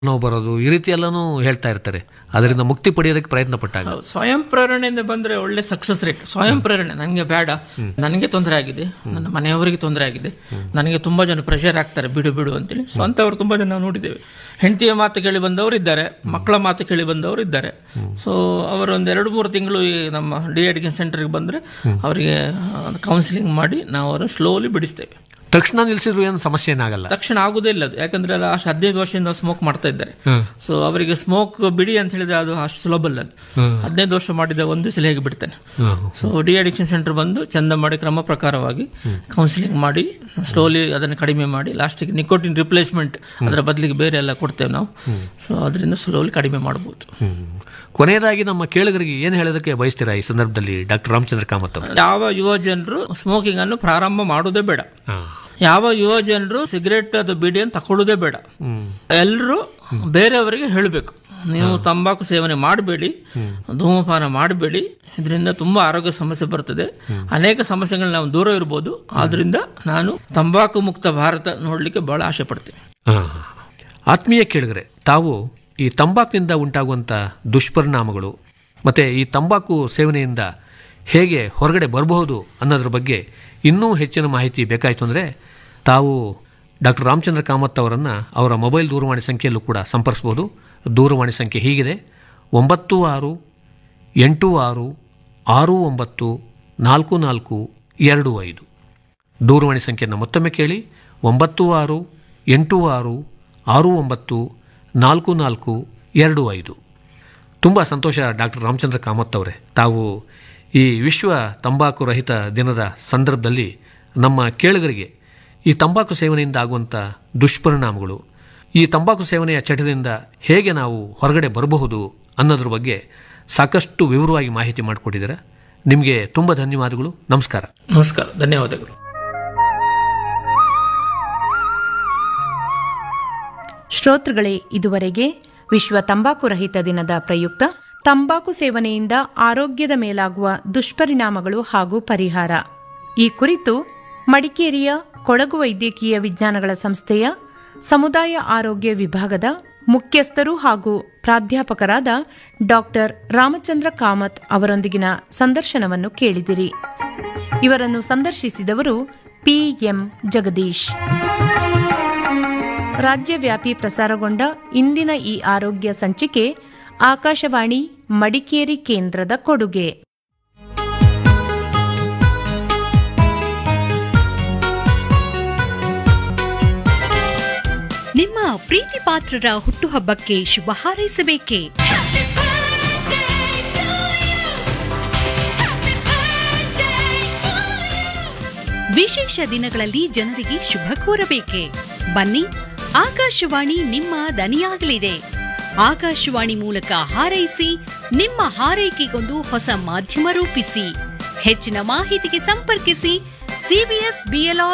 ನೋವು ಬರೋದು ಈ ರೀತಿ ಎಲ್ಲಾನು ಹೇಳ್ತಾ ಇರ್ತಾರೆ ಅದರಿಂದ ಮುಕ್ತಿ ಪಡೆಯೋದಕ್ಕೆ ಪ್ರಯತ್ನ ಪಟ್ಟಾಗ ಹೌದು. ಸ್ವಯಂ ಪ್ರೇರಣೆಯಿಂದ ಬಂದ್ರೆ ಒಳ್ಳೆ ಸಕ್ಸಸ್ ರೇಟ್ ಸ್ವಯಂ ಪ್ರೇರಣೆ ನನಗೆ ಬೇಡ ನನಗೆ ತೊಂದರೆ ಆಗಿದೆ ನನ್ನ ಮನೆಯವರಿಗೆ ತೊಂದರೆ ಆಗಿದೆ ನನಗೆ ತುಂಬಾ ಜನ ಪ್ರೆಷರ್ ಆಗ್ತಾರೆ ಬಿಡು ಬಿಡು ಅಂತೇಳಿ ಸ್ವಂತವರು ತುಂಬಾ ಜನ ನಾವು ನೋಡಿದ್ದೇವೆ ಹೆಂಡತಿಯ ಮಾತು ಕೇಳಿ ಬಂದವರು ಇದ್ದಾರೆ ಮಕ್ಕಳ ಮಾತು ಕೇಳಿ ಬಂದವರು ಇದ್ದಾರೆ ಸೊ ಅವರು ಒಂದು ಎರಡು ಮೂರು ತಿಂಗಳು ಈ ನಮ್ಮ ಡಿ ಎಡಿಕೆ ಸೆಂಟರ್ಗೆ ಬಂದ್ರೆ ಅವರಿಗೆ ಕೌನ್ಸಿಲಿಂಗ್ ಮಾಡಿ ನಾವು ಅವರನ್ನು ಸ್ಲೋಲಿ ಬಿಡಿಸ್ತೇವೆ ತಕ್ಷಣ ನಿಲ್ಸಿದ್ರು ಏನು ಸಮಸ್ಯೆ ಏನಾಗಲ್ಲ ತಕ್ಷಣ ಆಗುದೇ ಇಲ್ಲ ಅದು ಯಾಕಂದ್ರೆ ಲಾಸ್ಟ್ ಹದಿನೈದು ವರ್ಷದಿಂದ ಸ್ಮೋಕ್ ಮಾಡ್ತಾ ಇದ್ದಾರೆ ಸೊ ಅವರಿಗೆ ಸ್ಮೋಕ್ ಬಿಡಿ ಅಂತ ಹೇಳಿದ್ರೆ ಅದು ಅಷ್ಟು ಸುಲಭ ಅಲ್ಲ ಅದು ಹದಿನೈದು ವರ್ಷ ಮಾಡಿದ ಒಂದು ದಿವಸ ಹೇಗೆ ಬಿಡ್ತಾನೆ ಸೊ ಡಿ ಅಡಿಕ್ಷನ್ ಸೆಂಟರ್ ಬಂದು ಚಂದ ಮಾಡಿ ಕ್ರಮ ಪ್ರಕಾರವಾಗಿ ಕೌನ್ಸಿಲಿಂಗ್ ಮಾಡಿ ಸ್ಲೋಲಿ ಅದನ್ನು ಕಡಿಮೆ ಮಾಡಿ ಲಾಸ್ಟಿಗೆ ನಿಕೋಟಿನ್ ರಿಪ್ಲೇಸ್ಮೆಂಟ್ ಅದರ ಬದಲಿಗೆ ಬೇರೆ ಎಲ್ಲ ಕೊಡ್ತೇವೆ ನಾವು ಸೊ ಅದರಿಂದ ಸ್ಲೋಲಿ ಕಡಿಮೆ ಮಾಡಬಹುದು ಕೊನೆಯದಾಗಿ ನಮ್ಮ ಕೇಳುಗರಿಗೆ ಏನು ಹೇಳೋದಕ್ಕೆ ಬಯಸ್ತೀರಾ ಈ ಸಂದರ್ಭದಲ್ಲಿ ಡಾಕ್ಟರ್ ರಾಮಚಂದ್ರ ಕಾಮತ್ ಅವರು ಯಾವ ಯುವ ಜನರು ಸ್ಮೋಕಿಂಗ್ ಅನ್ನು ಪ್ರಾರಂಭ ಮಾಡೋದೇ ಬೇಡ ಯಾವ ಯುವ ಜನರು ಸಿಗರೇಟ್ ಅದು ಬಿಡಿಯನ್ನು ತಕೊಳ್ಳೋದೇ ಬೇಡ ಎಲ್ಲರೂ ಬೇರೆಯವರಿಗೆ ಹೇಳಬೇಕು ನೀವು ತಂಬಾಕು ಸೇವನೆ ಮಾಡಬೇಡಿ ಧೂಮಪಾನ ಮಾಡಬೇಡಿ ಇದರಿಂದ ತುಂಬಾ ಆರೋಗ್ಯ ಸಮಸ್ಯೆ ಬರ್ತದೆ ಅನೇಕ ಸಮಸ್ಯೆಗಳು ನಾವು ದೂರ ಇರ್ಬೋದು ಆದ್ರಿಂದ ನಾನು ತಂಬಾಕು ಮುಕ್ತ ಭಾರತ ನೋಡಲಿಕ್ಕೆ ಬಹಳ ಆಸೆ ಪಡ್ತೀನಿ ಆತ್ಮೀಯ ಕೇಳಿದರೆ ತಾವು ಈ ತಂಬಾಕಿನಿಂದ ಉಂಟಾಗುವಂಥ ದುಷ್ಪರಿಣಾಮಗಳು ಮತ್ತು ಈ ತಂಬಾಕು ಸೇವನೆಯಿಂದ ಹೇಗೆ ಹೊರಗಡೆ ಬರಬಹುದು ಅನ್ನೋದ್ರ ಬಗ್ಗೆ ಇನ್ನೂ ಹೆಚ್ಚಿನ ಮಾಹಿತಿ ಬೇಕಾಯಿತು ಅಂದರೆ ತಾವು ಡಾಕ್ಟರ್ ರಾಮಚಂದ್ರ ಕಾಮತ್ ಅವರನ್ನು ಅವರ ಮೊಬೈಲ್ ದೂರವಾಣಿ ಸಂಖ್ಯೆಯಲ್ಲೂ ಕೂಡ ಸಂಪರ್ಸ್ಬೋದು ದೂರವಾಣಿ ಸಂಖ್ಯೆ ಹೀಗಿದೆ ಒಂಬತ್ತು ಆರು ಎಂಟು ಆರು ಆರು ಒಂಬತ್ತು ನಾಲ್ಕು ನಾಲ್ಕು ಎರಡು ಐದು ದೂರವಾಣಿ ಸಂಖ್ಯೆಯನ್ನು ಮತ್ತೊಮ್ಮೆ ಕೇಳಿ ಒಂಬತ್ತು ಆರು ಎಂಟು ಆರು ಆರು ಒಂಬತ್ತು ನಾಲ್ಕು ನಾಲ್ಕು ಎರಡು ಐದು ತುಂಬ ಸಂತೋಷ ಡಾಕ್ಟರ್ ರಾಮಚಂದ್ರ ಕಾಮತ್ ಅವರೇ ತಾವು ಈ ವಿಶ್ವ ತಂಬಾಕು ರಹಿತ ದಿನದ ಸಂದರ್ಭದಲ್ಲಿ ನಮ್ಮ ಕೇಳುಗರಿಗೆ ಈ ತಂಬಾಕು ಸೇವನೆಯಿಂದ ಆಗುವಂಥ ದುಷ್ಪರಿಣಾಮಗಳು ಈ ತಂಬಾಕು ಸೇವನೆಯ ಚಟದಿಂದ ಹೇಗೆ ನಾವು ಹೊರಗಡೆ ಬರಬಹುದು ಅನ್ನೋದ್ರ ಬಗ್ಗೆ ಸಾಕಷ್ಟು ವಿವರವಾಗಿ ಮಾಹಿತಿ ಮಾಡಿಕೊಟ್ಟಿದ್ದೀರಾ ನಿಮಗೆ ತುಂಬ ಧನ್ಯವಾದಗಳು ನಮಸ್ಕಾರ ನಮಸ್ಕಾರ ಧನ್ಯವಾದಗಳು ಶ್ರೋತೃಗಳೇ ಇದುವರೆಗೆ ವಿಶ್ವ ತಂಬಾಕು ರಹಿತ ದಿನದ ಪ್ರಯುಕ್ತ ತಂಬಾಕು ಸೇವನೆಯಿಂದ ಆರೋಗ್ಯದ ಮೇಲಾಗುವ ದುಷ್ಪರಿಣಾಮಗಳು ಹಾಗೂ ಪರಿಹಾರ ಈ ಕುರಿತು ಮಡಿಕೇರಿಯ ಕೊಡಗು ವೈದ್ಯಕೀಯ ವಿಜ್ಞಾನಗಳ ಸಂಸ್ಥೆಯ ಸಮುದಾಯ ಆರೋಗ್ಯ ವಿಭಾಗದ ಮುಖ್ಯಸ್ಥರು ಹಾಗೂ ಪ್ರಾಧ್ಯಾಪಕರಾದ ಡಾಕ್ಟರ್ ರಾಮಚಂದ್ರ ಕಾಮತ್ ಅವರೊಂದಿಗಿನ ಸಂದರ್ಶನವನ್ನು ಕೇಳಿದಿರಿ ಇವರನ್ನು ಸಂದರ್ಶಿಸಿದವರು ಪಿಎಂ ಜಗದೀಶ್ ರಾಜ್ಯವ್ಯಾಪಿ ಪ್ರಸಾರಗೊಂಡ ಇಂದಿನ ಈ ಆರೋಗ್ಯ ಸಂಚಿಕೆ ಆಕಾಶವಾಣಿ ಮಡಿಕೇರಿ ಕೇಂದ್ರದ ಕೊಡುಗೆ ನಿಮ್ಮ ಪ್ರೀತಿ ಪಾತ್ರರ ಹುಟ್ಟುಹಬ್ಬಕ್ಕೆ ಶುಭ ಹಾರೈಸಬೇಕೇ ವಿಶೇಷ ದಿನಗಳಲ್ಲಿ ಜನರಿಗೆ ಶುಭ ಕೋರಬೇಕೆ ಬನ್ನಿ ಆಕಾಶವಾಣಿ ನಿಮ್ಮ ದನಿಯಾಗಲಿದೆ ಆಕಾಶವಾಣಿ ಮೂಲಕ ಹಾರೈಸಿ ನಿಮ್ಮ ಹಾರೈಕೆಗೊಂದು ಹೊಸ ಮಾಧ್ಯಮ ರೂಪಿಸಿ ಹೆಚ್ಚಿನ ಮಾಹಿತಿಗೆ ಸಂಪರ್ಕಿಸಿ ಸಿಬಿಎಸ್ ಬಿಎಲ್ಆರ್